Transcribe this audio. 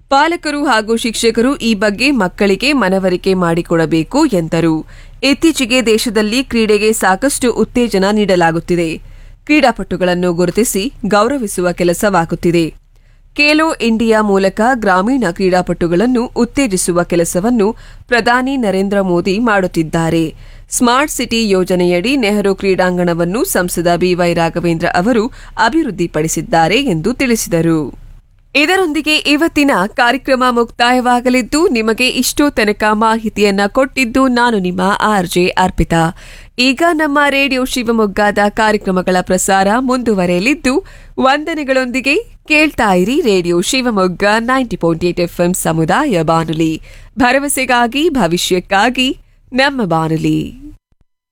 ಪಾಲಕರು ಹಾಗೂ ಶಿಕ್ಷಕರು ಈ ಬಗ್ಗೆ ಮಕ್ಕಳಿಗೆ ಮನವರಿಕೆ ಮಾಡಿಕೊಡಬೇಕು ಎಂದರು ಇತ್ತೀಚೆಗೆ ದೇಶದಲ್ಲಿ ಕ್ರೀಡೆಗೆ ಸಾಕಷ್ಟು ಉತ್ತೇಜನ ನೀಡಲಾಗುತ್ತಿದೆ ಕ್ರೀಡಾಪಟುಗಳನ್ನು ಗುರುತಿಸಿ ಗೌರವಿಸುವ ಕೆಲಸವಾಗುತ್ತಿದೆ ಖೇಲೋ ಇಂಡಿಯಾ ಮೂಲಕ ಗ್ರಾಮೀಣ ಕ್ರೀಡಾಪಟುಗಳನ್ನು ಉತ್ತೇಜಿಸುವ ಕೆಲಸವನ್ನು ಪ್ರಧಾನಿ ನರೇಂದ್ರ ಮೋದಿ ಮಾಡುತ್ತಿದ್ದಾರೆ ಸ್ಮಾರ್ಟ್ ಸಿಟಿ ಯೋಜನೆಯಡಿ ನೆಹರು ಕ್ರೀಡಾಂಗಣವನ್ನು ಸಂಸದ ಬಿವೈ ರಾಘವೇಂದ್ರ ಅವರು ಅಭಿವೃದ್ಧಿಪಡಿಸಿದ್ದಾರೆ ಎಂದು ತಿಳಿಸಿದರು ಇದರೊಂದಿಗೆ ಇವತ್ತಿನ ಕಾರ್ಯಕ್ರಮ ಮುಕ್ತಾಯವಾಗಲಿದ್ದು ನಿಮಗೆ ಇಷ್ಟೋ ತನಕ ಮಾಹಿತಿಯನ್ನ ಕೊಟ್ಟಿದ್ದು ನಾನು ನಿಮ್ಮ ಆರ್ಜೆ ಅರ್ಪಿತಾ ಈಗ ನಮ್ಮ ರೇಡಿಯೋ ಶಿವಮೊಗ್ಗದ ಕಾರ್ಯಕ್ರಮಗಳ ಪ್ರಸಾರ ಮುಂದುವರೆಯಲಿದ್ದು ವಂದನೆಗಳೊಂದಿಗೆ ಕೇಳ್ತಾ ಇರಿ radio Shivamogga ninety point eight FM ಸಮುದಾಯ ಬಾನುಲಿ ಭರವಸೆಗಾಗಿ ಭವಿಷ್ಯಕ್ಕಾಗಿ ನಮ್ಮ ಬಾನುಲಿ